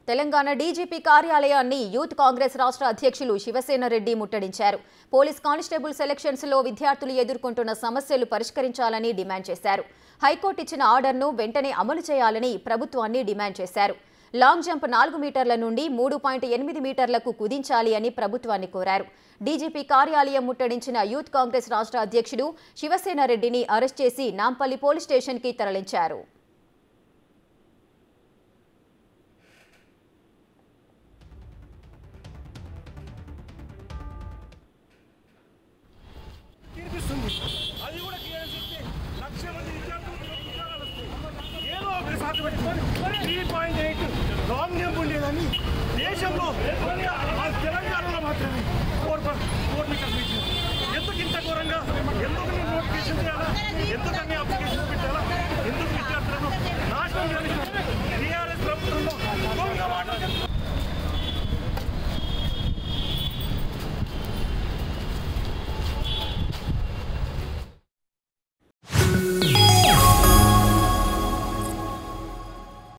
Telangana DGP కార్యాలయాన్ని youth Congress రాష్ట్ర అధ్యక్షులు శివసేన రెడ్డి ముట్టడించారు పోలీస్ కానిస్టేబుల్ సెలక్షన్స్ లో విద్యార్థులు ఎదుర్కొంటున్న సమస్యలు పరిష్కరించాలని డిమాండ్ చేశారు హైకోర్టు ఇచ్చిన ఆర్డర్ను వెంటనే అమలు చేయాలని ప్రభుత్వాన్ని డిమాండ్ చేశారు లాంగ్ జంప్ నాలుగు మీటర్ల నుండి మూడు పాయింట్ ఎనిమిది మీటర్లకు కుదించాలి అని ప్రభుత్వాన్ని కోరారు డీజీపీ కార్యాలయం ముట్టడించిన యూత్ కాంగ్రెస్ రాష్ట్ర అధ్యక్షుడు శివసేన రెడ్డిని అరెస్ట్ చేసి నాంపల్లి పోలీస్ స్టేషన్కి తరలించారు కనిపిస్తుంది అది కూడా క్లియరెన్స్ ఇస్తే లక్ష మంది విద్యార్థులకు ఉద్యోగాలు వస్తాయి ఏదో ఒకటి సాకు పెట్టుకొని three point eight long jump ఉండేదని దేశంలో ఓన్లీ ఆ తెలంగాణలో మాత్రమే ఫోర్ ఫోర్ మీటర్స్ ఇచ్చారు ఎందుకు ఇంత ఘోరంగా ఎందుకు నేను నోటిఫికేషన్ చేయాలా ఎందుకు అన్ని అప్లికేషన్ పెట్టారు